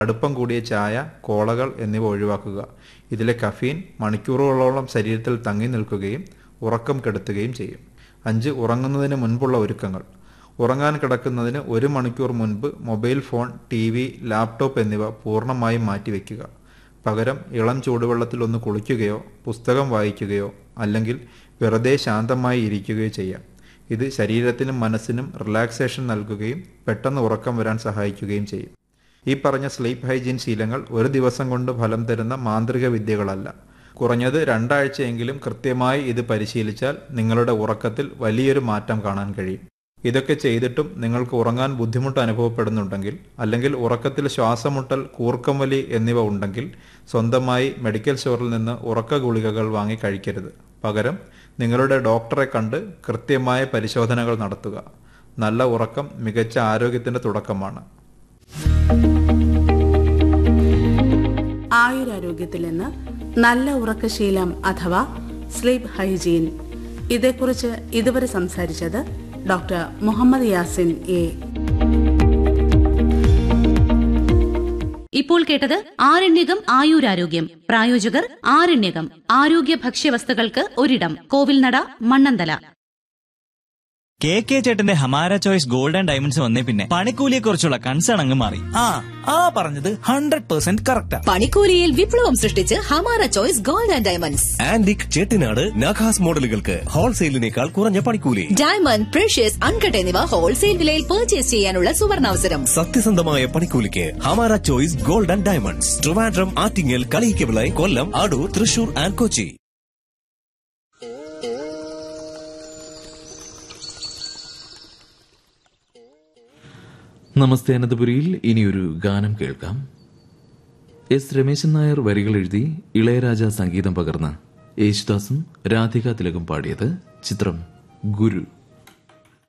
കടുപ്പം കൂടിയ ചായ കോളകൾ എന്നിവ ഒഴിവാക്കുക ഇതിലെ കഫീൻ മണിക്കൂറുകളോളം ശരീരത്തിൽ തങ്ങി നിൽക്കുകയും ഉറക്കം കെടുത്തുകയും ചെയ്യും അഞ്ച് ഉറങ്ങുന്നതിന് മുൻപുള്ള ഒരുക്കങ്ങൾ ഉറങ്ങാൻ കിടക്കുന്നതിന് ഒരു മണിക്കൂർ മുൻപ് mobile phone T V laptop എന്നിവ പൂർണ്ണമായും മാറ്റിവെക്കുക പകരം ഇളം ചൂടുവെള്ളത്തിൽ ഒന്ന് കുളിക്കുകയോ പുസ്തകം വായിക്കുകയോ അല്ലെങ്കിൽ വെറുതെ ശാന്തമായി ഇരിക്കുകയോ ചെയ്യാം ഇത് ശരീരത്തിനും മനസ്സിനും റിലാക്സേഷൻ നൽകുകയും പെട്ടെന്ന് ഉറക്കം വരാൻ സഹായിക്കുകയും ചെയ്യും ഈ പറഞ്ഞ സ്ലീപ്പ് ഹൈജീൻ ശീലങ്ങൾ ഒരു ദിവസം കൊണ്ട് ഫലം തരുന്ന മാന്ത്രിക വിദ്യകളല്ല കുറഞ്ഞത് രണ്ടാഴ്ചയെങ്കിലും കൃത്യമായി ഇത് പരിശീലിച്ചാൽ നിങ്ങളുടെ ഉറക്കത്തിൽ വലിയൊരു മാറ്റം കാണാൻ കഴിയും ഇതൊക്കെ ചെയ്തിട്ടും നിങ്ങൾക്ക് ഉറങ്ങാൻ ബുദ്ധിമുട്ട് അനുഭവപ്പെടുന്നുണ്ടെങ്കിൽ അല്ലെങ്കിൽ ഉറക്കത്തിൽ ശ്വാസമുട്ടൽ കൂർക്കം വലി എന്നിവ ഉണ്ടെങ്കിൽ സ്വന്തമായി മെഡിക്കൽ സ്റ്റോറിൽ നിന്ന് ഉറക്ക ഗുളികകൾ വാങ്ങി കഴിക്കരുത് പകരം നിങ്ങളുടെ ഡോക്ടറെ കണ്ട് കൃത്യമായ പരിശോധനകൾ നടത്തുക നല്ല ഉറക്കം മികച്ച ആരോഗ്യത്തിന്റെ തുടക്കമാണ് ആയുരാരോഗ്യത്തിൽ നിന്ന് നല്ല ഉറക്കശീലം അഥവാ സ്ലീപ്പ് ഹൈജീൻ ഇതേക്കുറിച്ച് ഇതുവരെ സംസാരിച്ചത് ഡോക്ടർ മുഹമ്മദ് യാസിൻ എ ഇപ്പോൾ കേട്ടത് ആരണ്യകം ആയുരാരോഗ്യം പ്രായോജകർ ആരണ്യകം ആരോഗ്യ ഭക്ഷ്യവസ്തുക്കൾക്ക് ഒരിടം കോവിൽനട മണ്ണന്തല കെ കെ ചേട്ടന്റെ ഹമാര ചോയ്സ് ഗോൾഡ് ആൻഡ് ഡയമണ്ട്സ് വന്നേ പിന്നെ പണിക്കൂലിയെ കുറിച്ചുള്ള കൺസേൺ അങ്ങ് മാറി ആ ആ പറഞ്ഞത് ഹൺഡ്രഡ് പെർസെന്റ് കറക്റ്റാ പണിക്കൂലിയിൽ വിപ്ലവം സൃഷ്ടിച്ച് Hamara choice gold and diamonds antique Chettinad Nakas മോഡലുകൾക്ക് ഹോൾസെയിലിനേക്കാൾ കുറഞ്ഞ പണിക്കൂലി ഡയമണ്ട് പ്രഷ്യസ് അൺകട്ട് എന്നിവ ഹോൾസെയിൽ വിലയിൽ പർച്ചേസ് ചെയ്യാനുള്ള സുവർണാവസരം സത്യസന്ധമായ പണിക്കൂലിക്ക് Hamara choice gold and diamonds Trivandrum Attingal Kaliyikkavila Kollam Adoor Thrissur and Kochi നമസ്തേ അനന്തപുരിയിൽ ഇനിയൊരു ഗാനം കേൾക്കാം എസ് രമേശൻ നായർ വരികൾ എഴുതി ഇളയരാജ സംഗീതം പകർന്ന് യേശുദാസും രാധിക തിലകും പാടിയത് ചിത്രം ഗുരു